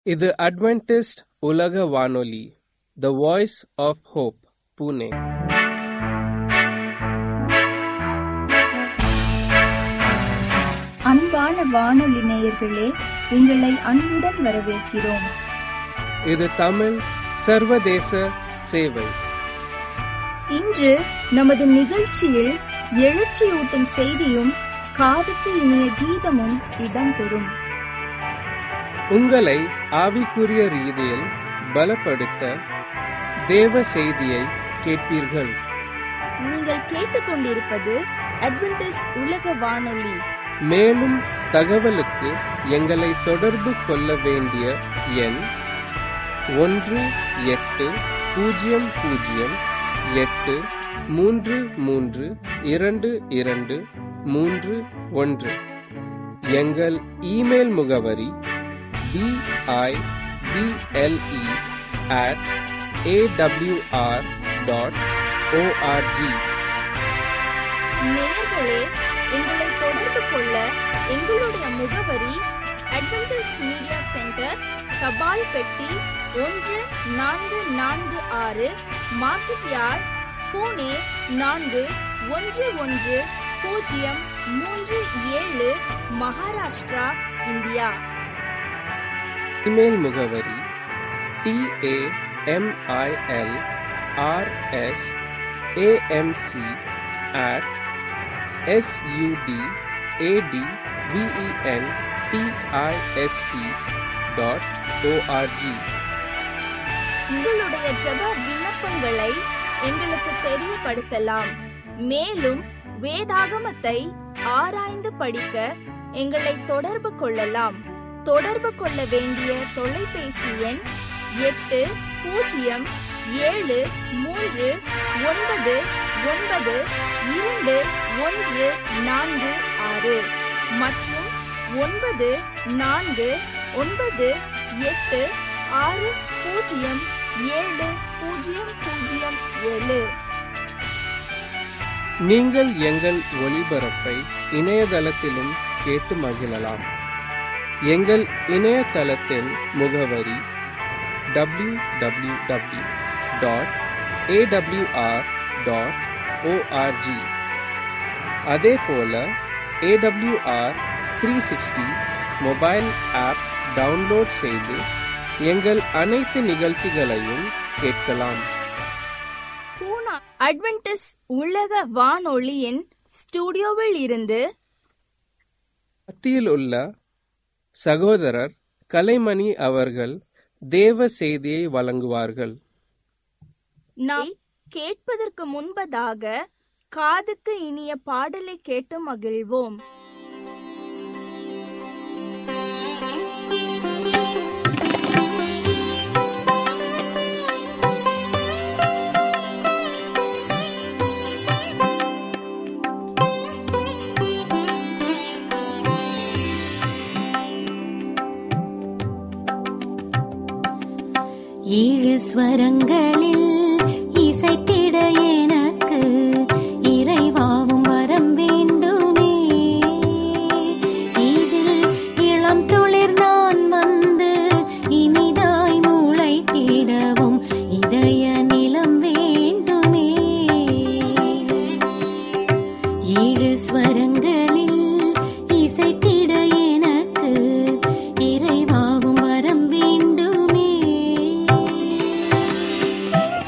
இது அட்வென்டிஸ்ட் உலக வானொலி the Voice of Hope Pune அன்பான வானொலி நேயர்களே உங்களை அன்புடன் வரவேற்கிறோம் இது தமிழ் சர்வதேச சேவை இன்று நமது நிகழ்ச்சியில் எழுச்சியூட்டும் செய்தியும் காதுக்கு இனிய கீதமும் இடம்பெறும் உங்களை ஆவிக்குரிய ரீதியில் பலப்படுத்த தேவ செய்தியை கேட்பீர்கள் நீங்கள் கேட்டுக்கொண்டிருப்பது அட்வென்டிஸ் உலக வானொலி மேலும் தகவலுக்கு எங்களை தொடர்பு கொள்ள வேண்டிய எண் ஒன்று எட்டு பூஜ்ஜியம் பூஜ்ஜியம் எட்டு மூன்று மூன்று இரண்டு இரண்டு மூன்று ஒன்று எங்கள் இமெயில் முகவரி B I B L E at A W R dot O R G நேயர்களே எங்களை தொடர்பு கொள்ள எங்களுடைய முகவரி அட்வென்டிஸ் மீடியா சென்டர் தபால் பெட்டி ஒன்று நான்கு நான்கு ஆறு மார்க்கெட் யார்ட் பூனே நான்கு ஒன்று ஒன்று பூஜ்ஜியம் மூன்று ஏழு மகாராஷ்டிரா இந்தியா இமெயில் முகவரி T A M I L R S A M C at S U D A T V E N T I S T dot O R G உங்களுடைய ஜெப விண்ணப்பங்களை எங்களுக்கு தெரியப்படுத்தலாம் மேலும் வேதாகமத்தை ஆராய்ந்து படிக்க எங்களை தொடர்பு கொள்ளலாம் தொடர்பு கொள்ள வேண்டிய தொலைபேசி எண் எட்டு பூஜ்ஜியம் ஏழு மூன்று ஒன்பது ஒன்பது இரண்டு ஒன்று நான்கு ஆறு மற்றும் ஒன்பது நான்கு ஒன்பது எட்டு ஆறு பூஜ்ஜியம் ஏழு பூஜ்ஜியம் பூஜ்ஜியம் ஏழு நீங்கள் எங்கள் ஒளிபரப்பை இணையதளத்திலும் கேட்டு மகிழலாம் எங்கள் இணையதளத்தின் முகவரி W W W dot A W R dot O R G அதே போல A W R three sixty mobile app download செய்து எங்கள் அனைத்து நிகழ்ச்சிகளையும் கேட்கலாம் பூனா அட்வென்டிஸ் உலக வானொலியின் ஸ்டுடியோவில் இருந்து மத்தியில் உள்ள சகோதரர் கலைமணி அவர்கள் தேவ செய்தியை வழங்குவார்கள் நாம் கேட்பதற்கு முன்பதாக காதுக்கு இனிய பாடலை கேட்டு மகிழ்வோம் ஏழு ஸ்வரங்களில் இசைத்திட எனக்கு இறைவாவும் வரம் வேண்டுமே இதில் இளம் துளிர் நான் வந்து இனிதாய் முளைத்திடவும் இதய நிலம் வேண்டுமே ஏழு ஸ்வரங்களில் இசைத்திட எனக்கு இறைவாவும் வரம் வேண்டுமே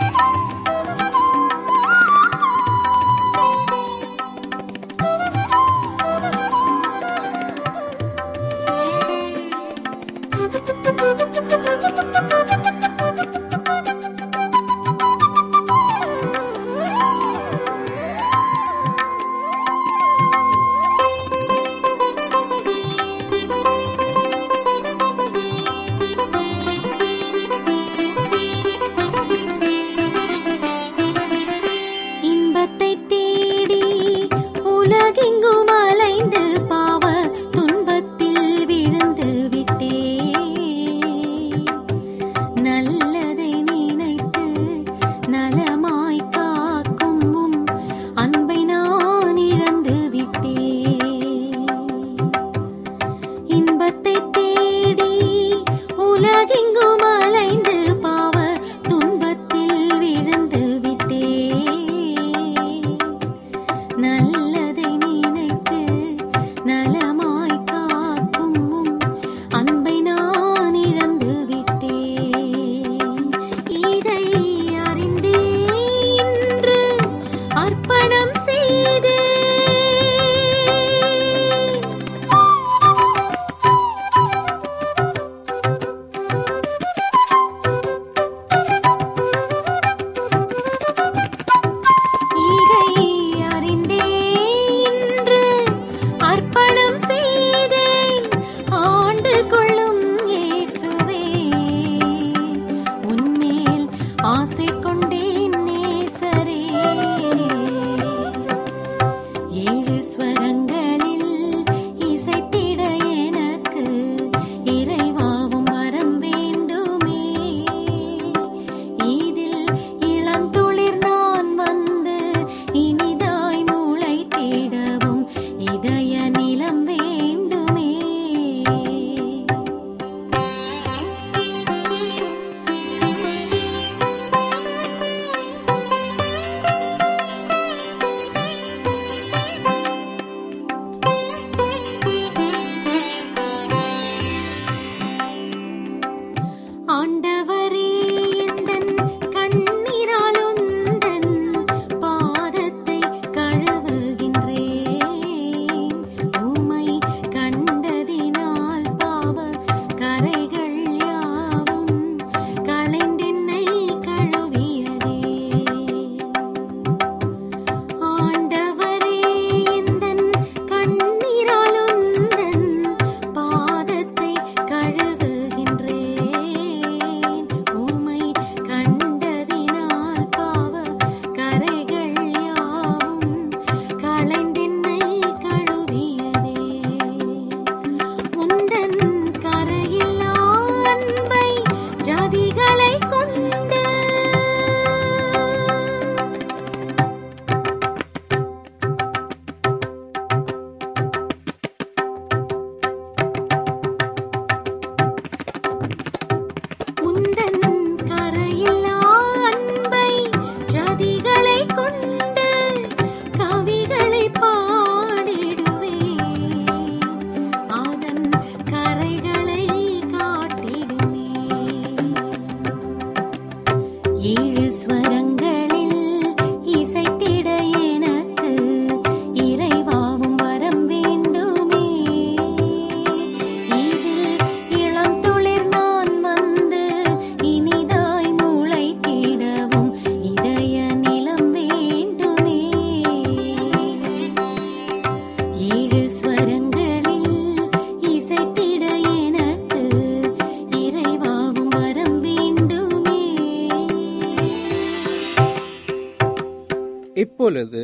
இப்பொழுது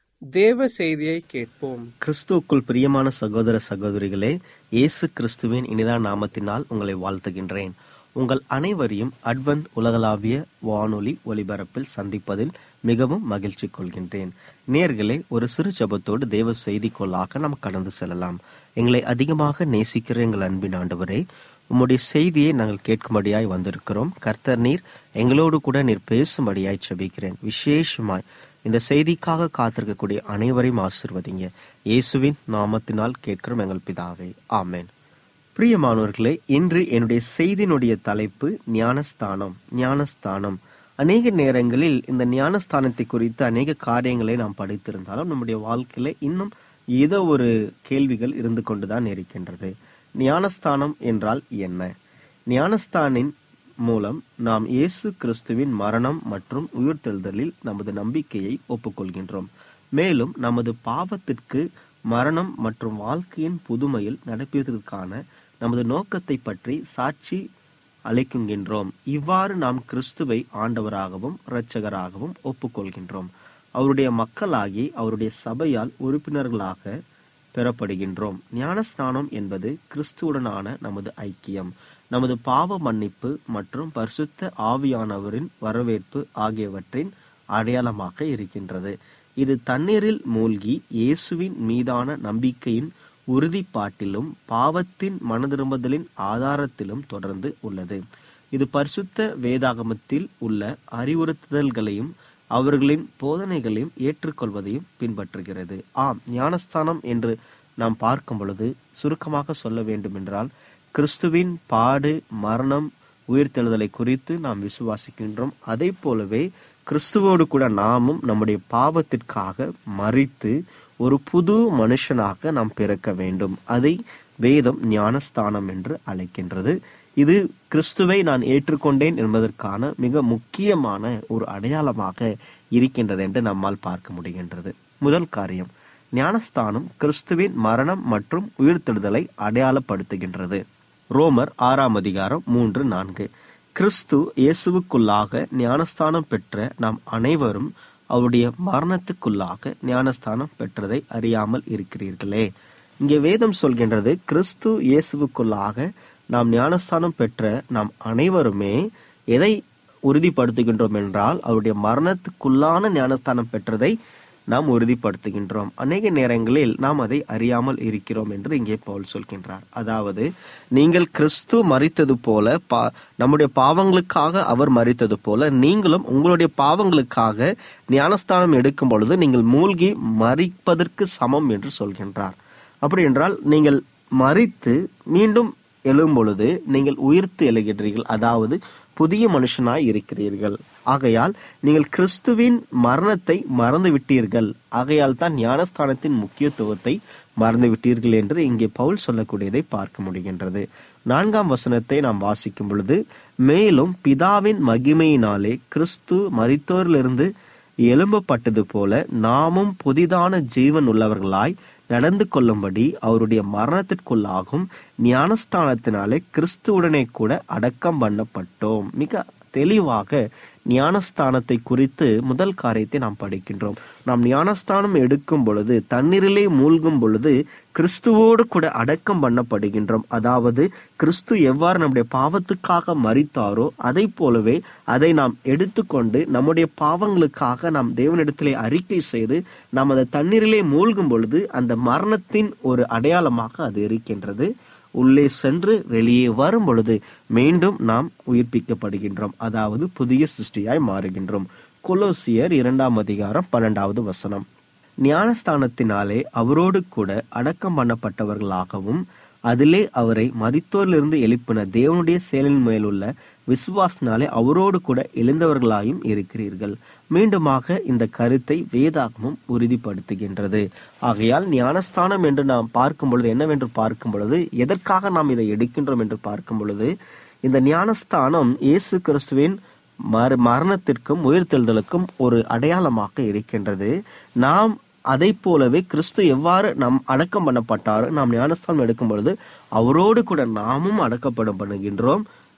தேவ செய்தியை கேட்போம் கிறிஸ்துவுக்குள் பிரியமான சகோதர சகோதரிகளே இயேசு கிறிஸ்துவின் இனிதான நாமத்தினால் உங்களை வாழ்த்துகின்றேன் உங்கள் அனைவரையும் அட்வந்த் உலகளாவிய வானொலி ஒலிபரப்பில் சந்திப்பதில் மிகவும் மகிழ்ச்சி கொள்கின்றேன் நேர்களே ஒரு சிறு ஜபத்தோடு தேவ செய்திக்குள்ளாக நாம் கடந்து செல்லலாம் எங்களை அதிகமாக நேசிக்கிற எங்கள் அன்பின் ஆண்டவரே உம்முடைய செய்தியை நாங்கள் கேட்கும்படியாய் வந்திருக்கிறோம் கர்த்தர் நீர் எங்களோடு கூட நீர் பேசும்படியாய் செபிக்கிறேன் விசேஷமாய் இந்த செய்திக்காக காத்திருக்கக்கூடிய அனைவரையும் ஆசிர்வதிங்க இயேசுவின் நாமத்தினால் கேட்கிறோம் எங்கள் பிதாவே ஆமென் பிரியமானவர்களே இன்று என்னுடைய செய்தியினுடைய தலைப்பு ஞானஸ்தானம் ஞானஸ்தானம் அநேக நேரங்களில் இந்த ஞானஸ்தானத்தை குறித்து அநேக காரியங்களை நாம் படித்திருந்தாலும் நம்முடைய வாழ்க்கையில இன்னும் ஏதோ ஒரு கேள்விகள் இருந்து கொண்டுதான் இருக்கின்றது ஞானஸ்தானம் என்றால் என்ன ஞானஸ்தானின் மூலம் நாம் இயேசு கிறிஸ்துவின் மரணம் மற்றும் உயிர்த்தெழுதலில் நமது நம்பிக்கையை ஒப்புக்கொள்கின்றோம் மேலும் நமது பாவத்திற்கு மரணம் மற்றும் வாழ்க்கையின் புதுமையில் நடப்பதற்கான நமது நோக்கத்தை பற்றி சாட்சி அளிக்குகின்றோம் இவ்வாறு நாம் கிறிஸ்துவை ஆண்டவராகவும் இரட்சகராகவும் ஒப்புக்கொள்கின்றோம் அவருடைய மக்களாகி அவருடைய சபையால் உறுப்பினர்களாக பெறப்படுகின்றோம் ஞானஸ்நானம் என்பது கிறிஸ்துவுடனான நமது ஐக்கியம் நமது பாவ மன்னிப்பு மற்றும் பரிசுத்த ஆவியானவரின் வரவேற்பு ஆகியவற்றின் அடையாளமாக இருக்கின்றது இது தண்ணீரில் மூழ்கி இயேசுவின் மீதான நம்பிக்கையின் உறுதிப்பாட்டிலும் பாவத்தின் மனதிரும்புதலின் ஆதாரத்திலும் தொடர்ந்து உள்ளது இது பரிசுத்த வேதாகமத்தில் உள்ள அறிவுறுத்துதல்களையும் அவர்களின் போதனைகளையும் ஏற்றுக்கொள்வதையும் பின்பற்றுகிறது ஆம் ஞானஸ்தானம் என்று நாம் பார்க்கும் பொழுது சுருக்கமாக சொல்ல வேண்டும் என்றால் கிறிஸ்துவின் பாடு மரணம் உயிர்த்தெழுதலை குறித்து நாம் விசுவாசிக்கின்றோம் அதை போலவே கிறிஸ்துவோடு கூட நாமும் நம்முடைய பாவத்திற்காக மறித்து ஒரு புது மனுஷனாக நாம் பிறக்க வேண்டும் அதை வேதம் ஞானஸ்தானம் என்று அழைக்கின்றது இது கிறிஸ்துவை நான் ஏற்றுக்கொண்டேன் என்பதற்கான மிக முக்கியமான ஒரு அடையாளமாக இருக்கின்றது என்று நம்மால் பார்க்க முடிகின்றது முதல் காரியம் ஞானஸ்தானம் கிறிஸ்துவின் மரணம் மற்றும் உயிர்த்தெழுதலை அடையாளப்படுத்துகின்றது ரோமர் ஆறாம் அதிகாரம் மூன்று நான்கு கிறிஸ்து இயேசுவுக்குள்ளாக ஞானஸ்தானம் பெற்ற நாம் அனைவரும் அவருடைய மரணத்துக்குள்ளாக ஞானஸ்தானம் பெற்றதை அறியாமல் இருக்கிறீர்களே இங்கே வேதம் சொல்கின்றது கிறிஸ்து இயேசுவுக்குள்ளாக நாம் ஞானஸ்தானம் பெற்ற நாம் அனைவருமே எதை உறுதிப்படுத்துகின்றோம் என்றால் அவருடைய மரணத்துக்குள்ளான ஞானஸ்தானம் பெற்றதை நாம் உறுதிப்படுத்துகின்றோம் அநேக நேரங்களில் நாம் அதை அறியாமல் இருக்கிறோம் என்று இங்கே பவுல் சொல்கின்றார் அதாவது நீங்கள் கிறிஸ்து மறித்தது போல பா நம்முடைய பாவங்களுக்காக அவர் மறித்தது போல நீங்களும் உங்களுடைய பாவங்களுக்காக ஞானஸ்தானம் எடுக்கும் பொழுது நீங்கள் மூழ்கி மறிப்பதற்கு சமம் என்று சொல்கின்றார் அப்படி என்றால் நீங்கள் மறித்து மீண்டும் எழும் பொழுது நீங்கள் உயிர்த்து எழுகின்றீர்கள் அதாவது புதிய மனுஷனாய் இருக்கிறீர்கள் ஆகையால் நீங்கள் கிறிஸ்துவின் மரணத்தை மறந்து விட்டீர்கள் ஆகையால் தான் ஞானஸ்தானத்தின் முக்கியத்துவத்தை மறந்து விட்டீர்கள் என்று இங்கே பவுல் சொல்லக்கூடியதை பார்க்க முடிகின்றது நான்காம் வசனத்தை நாம் வாசிக்கும் பொழுது மேலும் பிதாவின் மகிமையினாலே கிறிஸ்து மரித்தோரிலிருந்து எழும்பப்பட்டது போல நாமும் புதிதான ஜீவன் உள்ளவர்களாய் நடந்து கொள்ளும்படி அவருடைய மரணத்திற்குள்ளாகும் ஞானஸ்தானத்தினாலே கிறிஸ்துவுடனே கூட அடக்கம் பண்ணப்பட்டோம் மிக தெளிவாக ஞானஸ்தானத்தை குறித்து முதல் காரியத்தை நாம் படிக்கின்றோம் நாம் ஞானஸ்தானம் எடுக்கும் பொழுது தண்ணீரிலே மூழ்கும் பொழுது கிறிஸ்துவோடு கூட அடக்கம் பண்ணப்படுகின்றோம் அதாவது கிறிஸ்து எவ்வாறு நம்முடைய பாவத்துக்காக மறித்தாரோ அதை போலவே அதை நாம் எடுத்துக்கொண்டு நம்முடைய பாவங்களுக்காக நாம் தேவனிடத்திலே அறிக்கை செய்து நாம் அந்த தண்ணீரிலே மூழ்கும் பொழுது அந்த மரணத்தின் ஒரு அடையாளமாக அது இருக்கின்றது உள்ளே சென்று வெளியே வரும் பொழுது மீண்டும் நாம் உயிர்ப்பிக்கப்படுகின்றோம் அதாவது புதிய சிருஷ்டியாய் மாறுகின்றோம் கொலோசியர் இரண்டாம் அதிகாரம் பன்னெண்டாவது வசனம் ஞானஸ்தானத்தினாலே அவரோடு கூட அடக்கம் பண்ணப்பட்டவர்களாகவும் அதிலே அவரை மரித்தோரிலிருந்து எழுப்பின தேவனுடைய செயலின் மேலுள்ள விசுவாசனாலே அவரோடு கூட எழுந்தவர்களாயும் இருக்கிறீர்கள் மீண்டுமாக இந்த கருத்தை வேதாகமும் உறுதிப்படுத்துகின்றது ஆகையால் ஞானஸ்தானம் என்று நாம் பார்க்கும் பொழுது என்னவென்று பார்க்கும் பொழுது எதற்காக நாம் இதை எடுக்கின்றோம் என்று பார்க்கும் பொழுது இந்த ஞானஸ்தானம் இயேசு கிறிஸ்துவின் மர மரணத்திற்கும் உயிர்த்தெழுதலுக்கும் ஒரு அடையாளமாக இருக்கின்றது நாம் அதை போலவே கிறிஸ்து எவ்வாறு நம் அடக்கம் பண்ணப்பட்டாரோ நாம் ஞானஸ்தானம் எடுக்கும் பொழுது அவரோடு கூட நாமும் அடக்கப்பட பண்ணுகின்றோம்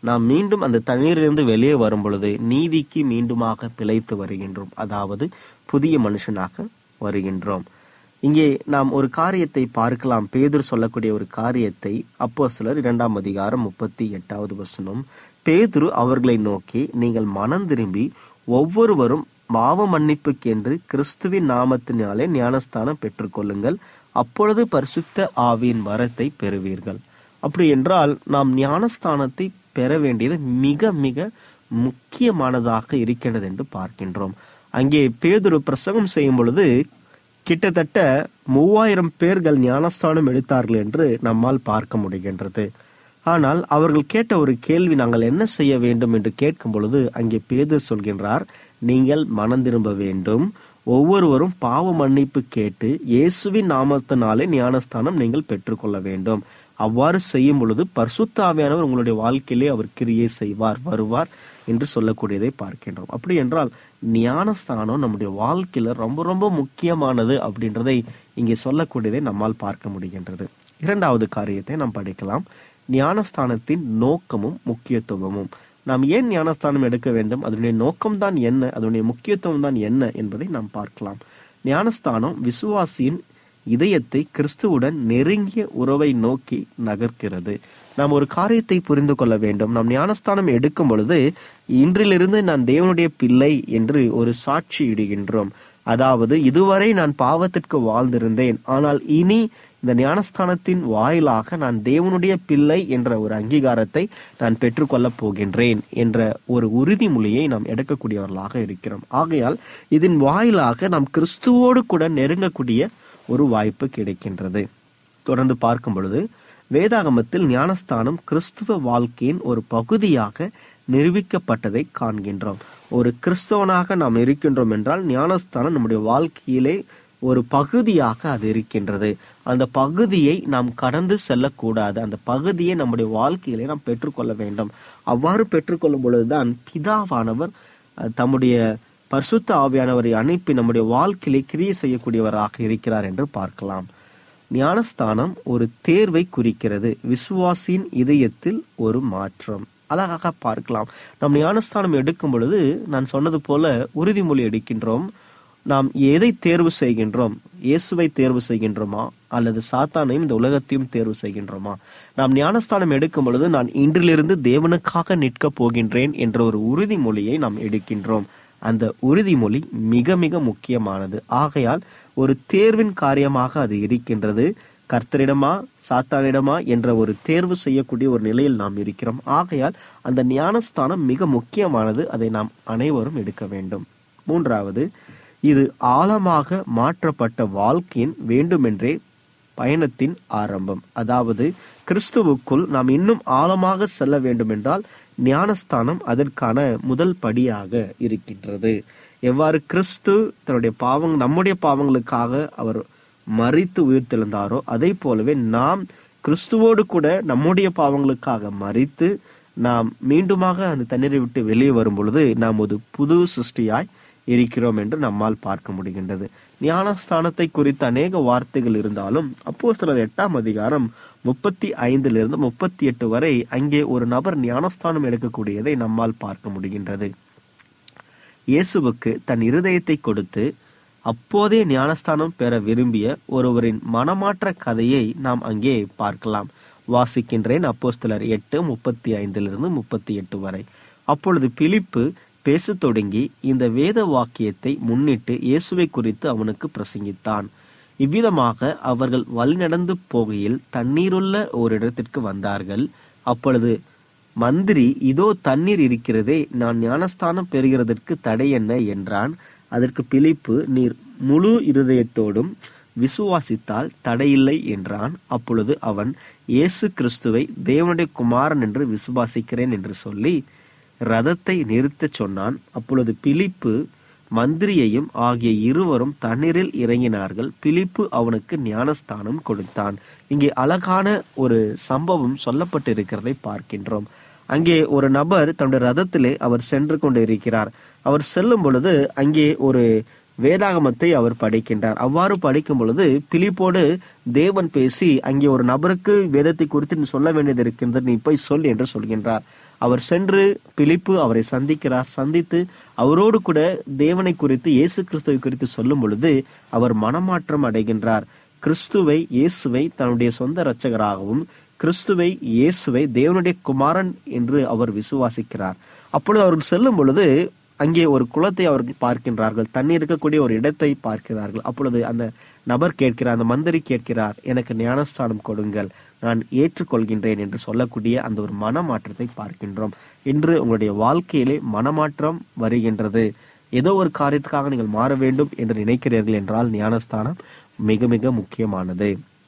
நாம் மீண்டும் அந்த தண்ணீரிலிருந்து வெளியே வரும் பொழுது நீதிக்கு மீண்டுமாக பிழைத்து வருகின்றோம் அதாவது புதிய மனுஷனாக வருகின்றோம் இங்கே நாம் ஒரு காரியத்தை பார்க்கலாம் பேதுரு சொல்லக்கூடிய ஒரு காரியத்தை அப்போ சிலர் இரண்டாம் அதிகாரம் முப்பத்தி எட்டாவது வசனம் பேதுரு அவர்களை நோக்கி நீங்கள் மனம் திரும்பி ஒவ்வொருவரும் பாவ மன்னிப்புக்கென்று கிறிஸ்துவின் நாமத்தினாலே ஞானஸ்தானம் பெற்றுக்கொள்ளுங்கள் அப்பொழுது பரிசுத்த ஆவியின் வரத்தை பெறுவீர்கள் அப்படி என்றால் நாம் ஞானஸ்தானத்தை பெற வேண்டியது மிக மிக முக்கியமானதாக இருக்கின்றது என்று பார்க்கின்றோம் அங்கே பேதுரு பிரசங்கம் செய்யும் பொழுது கிட்டத்தட்ட மூவாயிரம் பேர்கள் ஞானஸ்தானம் எடுத்தார்கள் என்று நம்மால் பார்க்க முடிகின்றது ஆனால் அவர்கள் கேட்ட ஒரு கேள்வி நாங்கள் என்ன செய்ய வேண்டும் என்று கேட்கும் பொழுது அங்கே பேதர் சொல்கின்றார் நீங்கள் மனம் திரும்ப வேண்டும் ஒவ்வொருவரும் பாவ மன்னிப்பு கேட்டு இயேசுவின் நாமத்தினாலே ஞானஸ்தானம் நீங்கள் பெற்றுக்கொள்ள வேண்டும் அவ்வாறு செய்யும் பொழுது பரிசுத்தாவியானவர் உங்களுடைய வாழ்க்கையிலே அவர் கிரியை செய்வார் வருவார் என்று சொல்லக்கூடியதை பார்க்கின்றோம் அப்படி என்றால் ஞானஸ்தானம் நம்முடைய வாழ்க்கையில ரொம்ப ரொம்ப முக்கியமானது அப்படின்றதை இங்கே சொல்லக்கூடியதை நம்மால் பார்க்க முடிகின்றது இரண்டாவது காரியத்தை நாம் படிக்கலாம் ஞானஸ்தானத்தின் நோக்கமும் முக்கியத்துவமும் நாம் ஏன் ஞானஸ்தானம் எடுக்க வேண்டும் அதனுடைய நோக்கம்தான் என்ன அதனுடைய முக்கியத்துவம் தான் என்ன என்பதை நாம் பார்க்கலாம் ஞானஸ்தானம் விசுவாசியின் இதயத்தை கிறிஸ்துவுடன் நெருங்கிய உறவை நோக்கி நகர்க்கிறது நாம் ஒரு காரியத்தை புரிந்து கொள்ள வேண்டும் நாம் ஞானஸ்தானம் எடுக்கும் பொழுது இன்றிலிருந்து நான் தேவனுடைய பிள்ளை என்று ஒரு சாட்சி இடுகின்றோம் அதாவது இதுவரை நான் பாவத்திற்கு வாழ்ந்திருந்தேன் ஆனால் இனி இந்த ஞானஸ்தானத்தின் வாயிலாக நான் தேவனுடைய பிள்ளை என்ற ஒரு அங்கீகாரத்தை நான் பெற்றுக்கொள்ளப் போகின்றேன் என்ற ஒரு உறுதிமொழியை நாம் எடுக்கக்கூடியவர்களாக இருக்கிறோம் ஆகையால் இதன் வாயிலாக நாம் கிறிஸ்துவோடு கூட நெருங்கக்கூடிய ஒரு வாய்ப்பு கிடைக்கின்றது தொடர்ந்து பார்க்கும் பொழுது வேதாகமத்தில் ஞானஸ்தானம் கிறிஸ்துவ வாழ்க்கையின் ஒரு பகுதியாக நிரூபிக்கப்பட்டதை காண்கின்றோம் ஒரு கிறிஸ்தவனாக நாம் இருக்கின்றோம் என்றால் ஞானஸ்தானம் நம்முடைய வாழ்க்கையிலே ஒரு பகுதியாக அது இருக்கின்றது அந்த பகுதியை நாம் கடந்து செல்லக்கூடாது அந்த பகுதியை நம்முடைய வாழ்க்கையிலே நாம் பெற்றுக்கொள்ள வேண்டும் அவ்வாறு பெற்றுக்கொள்ளும் பொழுதுதான் பிதாவானவர் அஹ், தம்முடைய பரிசுத்த ஆவியானவரை அனுப்பி நம்முடைய வாழ்க்கையிலே கிரியை செய்யக்கூடியவராக இருக்கிறார் என்று பார்க்கலாம் ஞானஸ்தானம் ஒரு தேர்வை குறிக்கிறது விசுவாசியின் இதயத்தில் ஒரு மாற்றம் அழகாக பார்க்கலாம் நம் ஞானஸ்தானம் எடுக்கும் பொழுது நான் சொன்னது போல உறுதிமொழி எடுக்கின்றோம் நாம் எதை தேர்வு செய்கின்றோம் இயேசுவை தேர்வு செய்கின்றோமா அல்லது சாத்தானையும் இந்த உலகத்தையும் தேர்வு செய்கின்றோமா நாம் ஞானஸ்தானம் எடுக்கும் பொழுது நான் இன்றிலிருந்து தேவனுக்காக நிற்கப் போகின்றேன் என்ற ஒரு உறுதிமொழியை நாம் எடுக்கின்றோம் அந்த உறுதிமொழி மிக மிக முக்கியமானது ஆகையால் ஒரு தேர்வின் காரியமாக அது இருக்கின்றது கர்த்தரிடமா சாத்தானிடமா என்ற ஒரு தேர்வு செய்யக்கூடிய ஒரு நிலையில் நாம் இருக்கிறோம் ஆகையால் அந்த ஞானஸ்தானம் மிக முக்கியமானது அதை நாம் அனைவரும் எடுக்க வேண்டும் மூன்றாவது இது ஆழமாக மாற்றப்பட்ட வாழ்க்கையின் வேண்டுமென்றே பயணத்தின் ஆரம்பம் அதாவது கிறிஸ்துவுக்குள் நாம் இன்னும் ஆழமாக செல்ல வேண்டுமென்றால் ஞானஸ்தானம் அதற்கான முதல் படியாக இருக்கின்றது எவ்வாறு கிறிஸ்து தன்னுடைய பாவங் நம்முடைய பாவங்களுக்காக அவர் மறித்து உயிர்த்தெழுந்தாரோ அதே போலவே நாம் கிறிஸ்துவோடு கூட நம்முடைய பாவங்களுக்காக மறித்து நாம் மீண்டுமாக அந்த தண்ணீரை விட்டு வெளியே வரும் பொழுது நாம் ஒரு புது சிருஷ்டியாய் இருக்கிறோம் என்று நம்மால் பார்க்க முடிகின்றது ஞானஸ்தானத்தை குறித்த அநேக வார்த்தைகள் இருந்தாலும் அப்போ சிலர் எட்டாம் அதிகாரம் முப்பத்தி ஐந்திலிருந்து முப்பத்தி எட்டு வரை அங்கே ஒரு நபர் ஞானஸ்தானம் எடுக்கக்கூடியதை நம்மால் பார்க்க முடிகின்றது இயேசுவுக்கு தன் இருதயத்தை கொடுத்து அப்போதே ஞானஸ்தானம் பெற விரும்பிய ஒருவரின் மனமாற்ற கதையை நாம் அங்கே பார்க்கலாம் வாசிக்கின்றேன் அப்போஸ்தலர் எட்டு முப்பத்தி ஐந்திலிருந்து முப்பத்தி எட்டு வரை அப்பொழுது பிலிப்பு பேசத் தொடங்கி இந்த வேத வாக்கியத்தை முன்னிட்டு இயேசுவை குறித்து அவனுக்கு பிரசங்கித்தான் இவ்விதமாக அவர்கள் வழிநடந்து போகையில் தண்ணீருள்ள ஒரு இடத்திற்கு வந்தார்கள் அப்பொழுது மந்திரி இதோ தண்ணீர் இருக்கிறதே நான் ஞானஸ்தானம் பெறுகிறதற்கு தடை என்ன என்றான் அதற்கு பிலிப்பு நீர் முழு இருதயத்தோடும் விசுவாசித்தால் தடையில்லை என்றான் அப்பொழுது அவன் இயேசு கிறிஸ்துவை தேவனுடைய குமாரன் என்று விசுவாசிக்கிறேன் என்று சொல்லி ரதத்தை நிறுத்தச் சொன்னான் அப்பொழுது பிலிப்பு மந்திரியையும் ஆகிய இருவரும் தண்ணீரில் இறங்கினார்கள் பிலிப்பு அவனுக்கு ஞானஸ்தானம் கொடுத்தான் இங்கே அழகான ஒரு சம்பவம் சொல்லப்பட்டிருக்கிறதை பார்க்கின்றோம் அங்கே ஒரு நபர் தன்னுடைய ரதத்திலே அவர் சென்று கொண்டு இருக்கிறார் அவர் செல்லும் பொழுது அங்கே ஒரு வேதாகமத்தை அவர் படிக்கின்றார் அவ்வாறு படிக்கும் பொழுது பிலிப்போடு தேவன் பேசி அங்கே ஒரு நபருக்கு வேதத்தை குறித்து நீ சொல்ல வேண்டியது இருக்கின்றது நீ போய் சொல் என்று சொல்கின்றார் அவர் சென்று பிலிப்பு அவரை சந்திக்கிறார் சந்தித்து அவரோடு கூட தேவனை குறித்து இயேசு கிறிஸ்துவை குறித்து சொல்லும் பொழுது அவர் மனமாற்றம் அடைகின்றார் கிறிஸ்துவை இயேசுவை தன்னுடைய சொந்த இரட்சகராகவும் கிறிஸ்துவை இயேசுவை தேவனுடைய குமாரன் என்று அவர் விசுவாசிக்கிறார் அப்பொழுது அவர்கள் செல்லும் பொழுது அங்கே ஒரு குளத்தை அவர்கள் பார்க்கின்றார்கள் தண்ணி இருக்கக்கூடிய ஒரு இடத்தை பார்க்கிறார்கள் அப்பொழுது அந்த நபர் கேட்கிறார் அந்த மந்திரி கேட்கிறார் எனக்கு ஞானஸ்தானம் கொடுங்கள் நான் ஏற்றுக்கொள்கின்றேன் என்று சொல்லக்கூடிய அந்த ஒரு மனமாற்றத்தை பார்க்கின்றோம் இன்று உங்களுடைய வாழ்க்கையிலே மனமாற்றம் வருகின்றது ஏதோ ஒரு காரியத்துக்காக நீங்கள் மாற வேண்டும் என்று நினைக்கிறீர்கள் என்றால் ஞானஸ்தானம் மிக மிக முக்கியமானது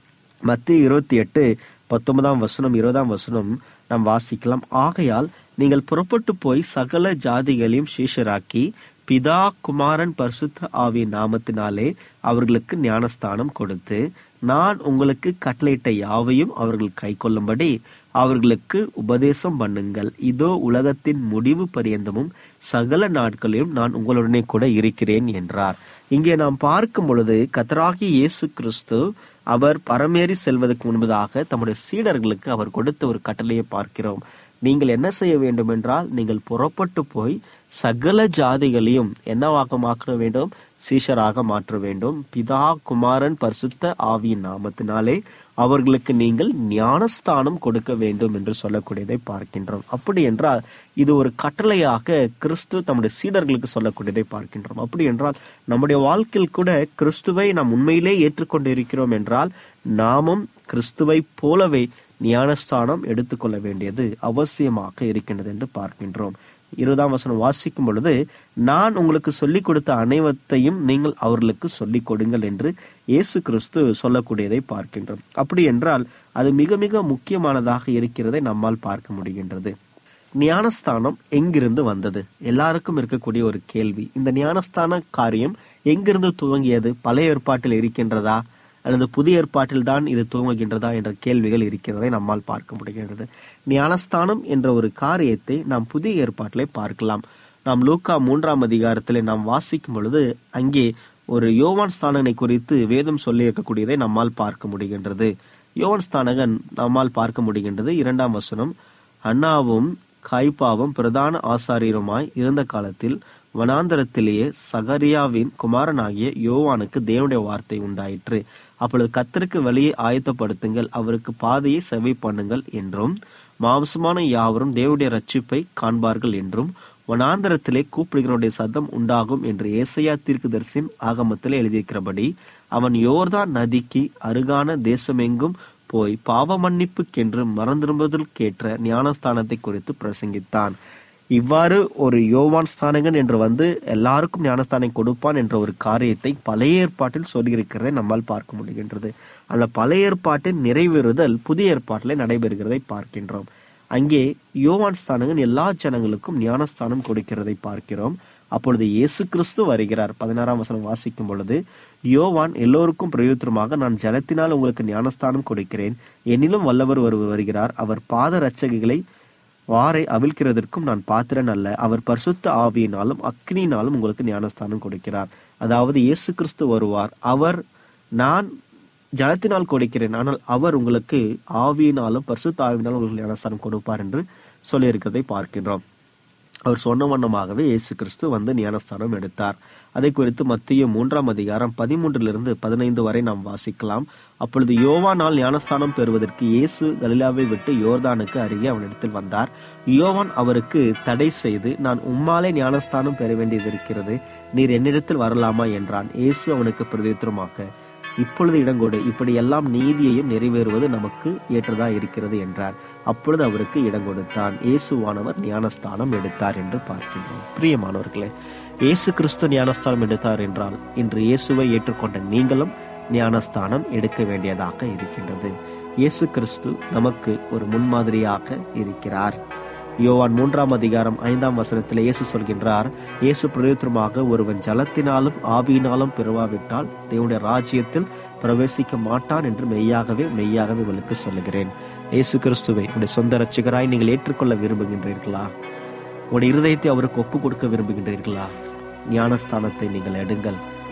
மத்திய இருபத்தி எட்டு பத்தொன்பதாம் வசனம் இருபதாம் வசனம் நாம் வாசிக்கலாம் ஆகையால் நீங்கள் புறப்பட்டு போய் சகல ஜாதிகளையும் சீஷராக்கி பிதா குமாரன் பரிசுத்த ஆவிய நாமத்தினாலே அவர்களுக்கு ஞானஸ்தானம் கொடுத்து நான் உங்களுக்கு கட்டளையிட்ட யாவையும் அவர்கள் கைக்கொள்ளும்படி அவர்களுக்கு உபதேசம் பண்ணுங்கள் இதோ உலகத்தின் முடிவு பரியந்தமும் சகல நாட்களிலும் நான் உங்களுடனே கூட இருக்கிறேன் என்றார் இங்கே நாம் பார்க்கும் பொழுது கத்தராகி இயேசு கிறிஸ்து அவர் பரமேறி செல்வதற்கு முன்பதாக தம்முடைய சீடர்களுக்கு அவர் கொடுத்த ஒரு கட்டளையை பார்க்கிறோம் நீங்கள் என்ன செய்ய வேண்டும் என்றால் நீங்கள் புறப்பட்டு போய் சகல ஜாதிகளையும் என்னவாக மாற்ற வேண்டும் சீஷராக மாற்ற வேண்டும் பிதா குமாரன் பரிசுத்த ஆவியின் நாமத்தினாலே அவர்களுக்கு நீங்கள் ஞானஸ்தானம் கொடுக்க வேண்டும் என்று சொல்லக்கூடியதை பார்க்கின்றோம் அப்படி என்றால் இது ஒரு கட்டளையாக கிறிஸ்து தம்முடைய சீடர்களுக்கு சொல்லக்கூடியதை பார்க்கின்றோம் அப்படி என்றால் நம்முடைய வாழ்க்கையில் கூட கிறிஸ்துவை நாம் உண்மையிலே ஏற்றுக்கொண்டு இருக்கிறோம் என்றால் நாமும் கிறிஸ்துவை போலவே ஞானஸ்தானம் எடுத்துக்கொள்ள வேண்டியது அவசியமாக இருக்கின்றது என்று பார்க்கின்றோம் இருபதாம் வசனம் வாசிக்கும் பொழுது நான் உங்களுக்கு சொல்லிக் கொடுத்த அனைவத்தையும் நீங்கள் அவர்களுக்கு சொல்லிக் கொடுங்கள் என்று இயேசு கிறிஸ்து சொல்லக்கூடியதை பார்க்கின்றோம் அப்படி என்றால் அது மிக மிக முக்கியமானதாக இருக்கிறதை நம்மால் பார்க்க முடிகின்றது ஞானஸ்தானம் எங்கிருந்து வந்தது எல்லாருக்கும் இருக்கக்கூடிய ஒரு கேள்வி இந்த ஞானஸ்தான காரியம் எங்கிருந்து துவங்கியது பழைய ஏற்பாட்டில் இருக்கின்றதா அல்லது புதிய ஏற்பாட்டில் தான் இது துவங்குகின்றதா என்ற கேள்விகள் இருக்கிறதை நம்மால் பார்க்க முடிகின்றது ஞானஸ்தானம் என்ற ஒரு காரியத்தை நாம் புதிய ஏற்பாட்டிலே பார்க்கலாம் நாம் லூக்கா மூன்றாம் அதிகாரத்திலே நாம் வாசிக்கும் பொழுது அங்கே ஒரு யோவான் ஸ்தானனை குறித்து வேதம் சொல்லி இருக்கக்கூடியதை நம்மால் பார்க்க முடிகின்றது யோவான் ஸ்தானகன் நம்மால் பார்க்க முடிகின்றது இரண்டாம் வசனம் அண்ணாவும் காய்பாவும் பிரதான ஆசாரியருமாய் இருந்த காலத்தில் வனாந்தரத்திலேயே சகரியாவின் குமாரனாகிய யோவானுக்கு தேவனுடைய வார்த்தை உண்டாயிற்று அப்பொழுது கத்தருக்கு வழியை ஆயத்தப்படுத்துங்கள் அவருக்கு பாதையை செவை பண்ணுங்கள் என்றும் மாம்சமான யாவரும் தேவனுடைய ரட்சிப்பை காண்பார்கள் என்றும் வனாந்தரத்திலே கூப்பிடுகிறனுடைய சத்தம் உண்டாகும் என்று ஏசையா தீர்க்கதரிசின் ஆகமத்தில் எழுதியிருக்கிறபடி அவன் யோர்தான் நதிக்கு அருகான தேசமெங்கும் போய் பாவ மன்னிப்புக்கென்று மறந்திருப்பதற்கேற்ற ஞானஸ்தானத்தை குறித்து பிரசங்கித்தான் இவ்வாறு ஒரு யோவான் ஸ்தானகன் என்று வந்து எல்லாருக்கும் ஞானஸ்தானம் கொடுப்பான் என்ற ஒரு காரியத்தை பழைய ஏற்பாட்டில் சொல்லியிருக்கிறதை நம்மால் பார்க்க முடிகின்றது அந்த பழைய ஏற்பாட்டின் நிறைவேறுதல் புதிய ஏற்பாட்டில் நடைபெறுகிறதை பார்க்கின்றோம் அங்கே யோவான் ஸ்தானகன் எல்லா ஜனங்களுக்கும் ஞானஸ்தானம் கொடுக்கிறதை பார்க்கிறோம் அப்பொழுது இயேசு கிறிஸ்து வருகிறார் பதினாறாம் வசனம் வாசிக்கும் பொழுது யோவான் எல்லோருக்கும் பிரயோஜனமாக நான் ஜலத்தினால் உங்களுக்கு ஞானஸ்தானம் கொடுக்கிறேன் என்னிலும் வல்லவர் ஒருவர் வருகிறார் அவர் பாத ரச்சகைகளை வாரை அவிழ்க்கிறதற்கும் நான் பாத்திரன் அல்ல அவர் பரிசுத்த ஆவியினாலும் அக்னியினாலும் உங்களுக்கு ஞானஸ்தானம் கொடுக்கிறார் அதாவது இயேசு கிறிஸ்து வருவார் அவர் நான் ஜலத்தினால் கொடுக்கிறேன் ஆனால் அவர் உங்களுக்கு ஆவியினாலும் பரிசுத்த ஆவியினாலும் உங்களுக்கு ஞானஸ்தானம் கொடுப்பார் என்று சொல்லியிருக்கிறதை பார்க்கின்றோம் அவர் சொன்ன வண்ணமாகவே இயேசு கிறிஸ்து வந்து ஞானஸ்தானம் எடுத்தார் அதை குறித்து மத்திய மூன்றாம் அதிகாரம் பதிமூன்றிலிருந்து பதினைந்து வரை நாம் வாசிக்கலாம் அப்பொழுது யோவானால் ஞானஸ்தானம் பெறுவதற்கு இயேசு கலிலாவை விட்டு யோர்தானுக்கு அருகே அவனிடத்தில் வந்தார் யோவான் அவருக்கு தடை செய்து நான் உம்மாலே ஞானஸ்தானம் பெற வேண்டியது இருக்கிறது நீர் என்னிடத்தில் வரலாமா என்றான் இயேசு அவனுக்கு பிரதித்திரமாக்க இப்பொழுது இடங்கொடு இப்படி எல்லாம் நீதியையும் நிறைவேறுவது நமக்கு ஏற்றதா இருக்கிறது என்றார் அப்பொழுது அவருக்கு இடம் கொடுத்தான் இயேசுவானவர் ஞானஸ்தானம் எடுத்தார் என்று பார்க்கின்றோம் பிரியமானவர்களே இயேசு கிறிஸ்து ஞானஸ்தானம் எடுத்தார் என்றால் இன்று இயேசுவை ஏற்றுக்கொண்ட நீங்களும் ஞானஸ்தானம் எடுக்க வேண்டியதாக இருக்கின்றது இயேசு கிறிஸ்து நமக்கு ஒரு முன்மாதிரியாக இருக்கிறார் யோவான் மூன்றாம் அதிகாரம் ஐந்தாம் வசனத்தில் இயேசு சொல்கின்றார் இயேசு பிரயோத்தரமாக ஒருவன் ஜலத்தினாலும் ஆவியினாலும் பிறவாவிட்டால் தேவனுடைய ராஜ்யத்தில் பிரவேசிக்க மாட்டான் என்று மெய்யாகவே மெய்யாகவே உங்களுக்கு சொல்லுகிறேன் இயேசு கிறிஸ்துவை உடைய சொந்த ரட்சகராய் நீங்கள் ஏற்றுக்கொள்ள விரும்புகின்றீர்களா உங்களுடைய இருதயத்தை அவருக்கு ஒப்பு கொடுக்க விரும்புகின்றீர்களா ஞானஸ்தானத்தை நீங்கள் எடுங்கள்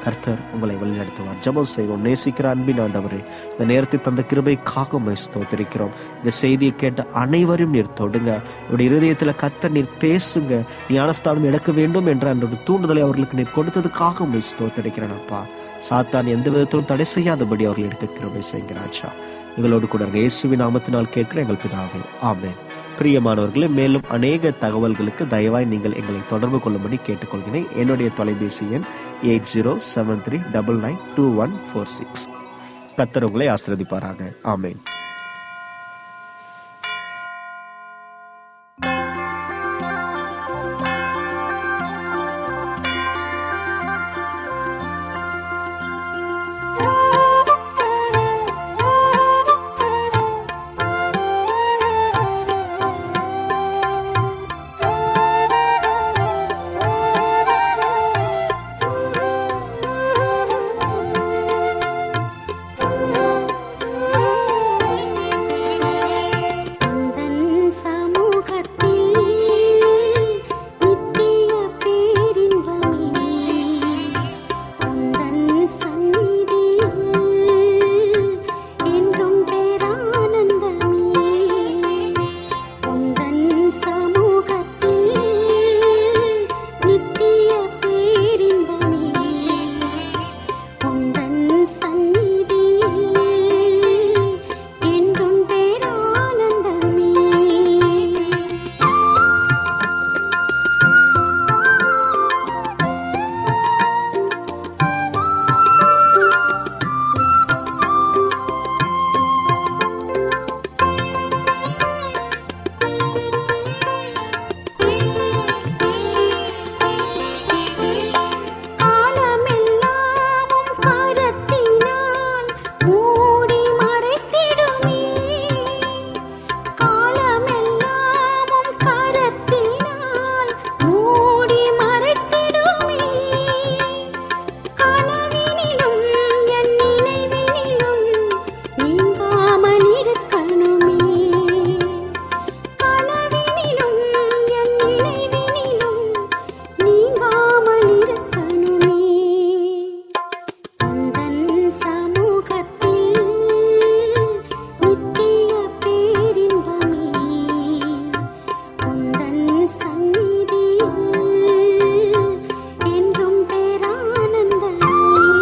கர்த்தர் உங்களை வழிநடத்துவார் ஜெபம் செய்வோம் நேசிக்கிற அன்பின் ஆண்டவரே இந்த நேரத்தை தந்த கிருபைக்காக உம்மை ஸ்தோத்திரிக்கிறோம் இந்த செய்தியை கேட்ட அனைவரும் நீர் தொடுங்க உடைய இருதயத்துல கர்த்தர் நீர் பேசுங்க ஞானஸ்தானம் எடுக்க வேண்டும் என்ற அந்த தூண்டுதலை அவர்களுக்கு நீர் கொடுத்ததுக்காக உண்மை ஸ்தோத்தரிக்கிறேன் அப்பா சாத்தான் எந்த விதத்திலும் தடை செய்யாதபடி அவர்கள் எடுக்க கிருபை செய்கிறாச்சா எங்களோடு கூட இருங்க. இயேசுவின் நாமத்தினால் கேட்கிற எங்கள் பிதாவே ஆமென் பிரியமானவர்களே மேலும் அநேக தகவல்களுக்கு தயவாய் நீங்கள் எங்களை தொடர்பு கொள்ளும்படி கேட்டுக்கொள்கிறேன் என்னுடைய தொலைபேசி எண் eight zero seven three double nine two one four six கத்தர் உங்களை ஆசிரதிப்பாராக ஆமென் உந்தன் சமூகத்தில் நித்திய பேரின்பமே உந்தன் சந்நிதியில் என்றும் பேரானந்தமே உந்தன் சமூகத்தில் நித்திய பேரின்பமே உந்தன் சந்நிதியில் என்றும் பேரானந்தமே காலமெல்லாமும் கரத்தினால் மூடி மறைத்திடுமே காலமெல்லாமும் கரத்தினால் மூடி மறைத்திடுமே கனவினிலும் என் நினைவினிலும் நீங்காமல் இருக்கணுமே கனவினிலும் என் நினைவினிலும் நீங்காமல் இருக்கணுமே உந்தன் சமூகத்தில் நித்திய பேரின்பமே உந்தன் சந்நிதியில் என்றும் பேரானந்தமே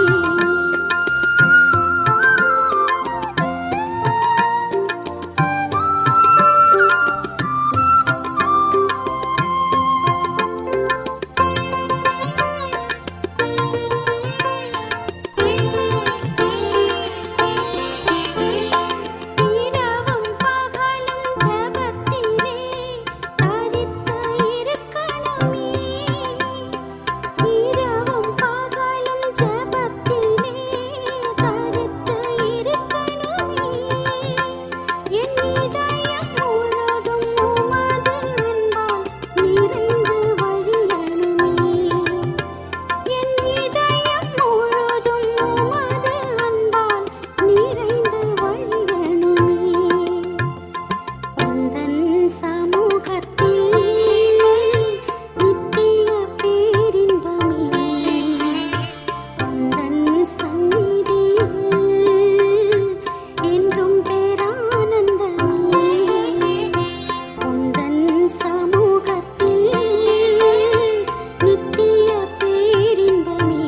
இரவும் பகலும் ஜெபத்திலே தரித்து இருக்கணுமே இரவும் பகலும் ஜெபத்திலே தரித்து இருக்கணுமே என் இதயம் முழுதும் உமது அன்பால் நிறைந்து வழியணுமே என் இதயம் முழுதும் உமது அன்பால் நிறைந்து வழியணுமே உந்தன் சமூகத்தில் நித்திய பேரின்பமே உந்தன் சந்நிதியில் என்றும் பேரானந்தமே உந்தன் சமூகத்தில் நித்திய பேரின்பமே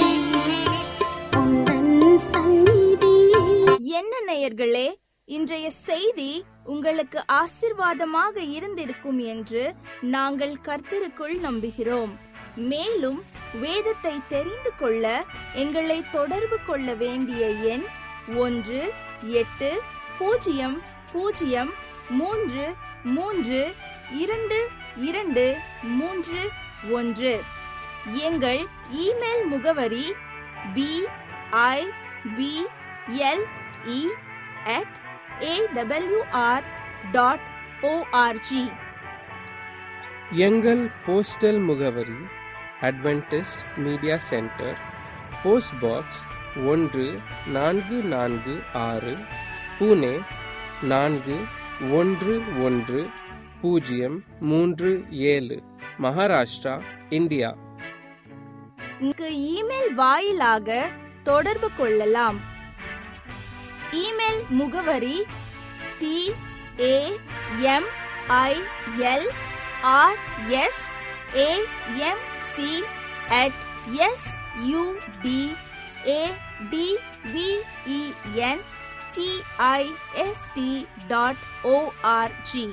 உந்தன் சந்நிதியில் என்ன நேயர்களே இன்றைய செய்தி உங்களுக்கு ஆசிர்வாதமாக இருந்திருக்கும் என்று நாங்கள் கர்த்தருக்குள் நம்புகிறோம் மேலும் வேதத்தை தெரிந்து கொள்ள எங்களை தொடர்பு கொள்ள வேண்டிய எண் ஒன்று எட்டு பூஜ்ஜியம் பூஜ்ஜியம் மூன்று மூன்று இரண்டு இரண்டு மூன்று ஒன்று எங்கள் இமெயில் முகவரி B I B L E at A W R dot O R G எங்கள் போஸ்டல் முகவரி Adventist media centre post box ஒன்று நான்கு நான்கு ஆறு புனே நான்கு ஒன்று ஒன்று பூஜ்ஜியம் மூன்று ஏழு மகாராஷ்டிரா இந்தியா இங்கு இமெயில் வாயிலாக தொடர்பு கொள்ளலாம் இமெயில் முகவரி T A M I L R S A M C at S U D A T V E N T I S T dot O R G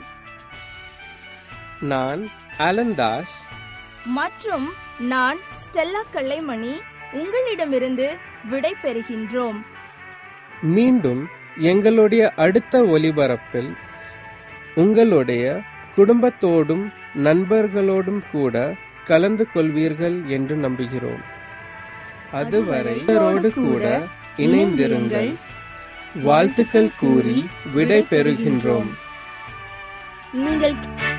நான் அலந்தாஸ் மற்றும் நான் ஸ்டெல்லா கல்லைமணி உங்களிடமிருந்து விடை பெறுகின்றோம் மீண்டும் எங்களுடைய அடுத்த ஒலிபரப்பில் உங்களுடைய குடும்பத்தோடும் நண்பர்களோடும் கூட கலந்து கொள்வீர்கள் என்று நம்புகிறோம் அதுவரை இவரோடு கூட இணைந்திருங்கள் வாழ்த்துக்கள் கூறி விடை பெறுகின்றோம் நீங்கள்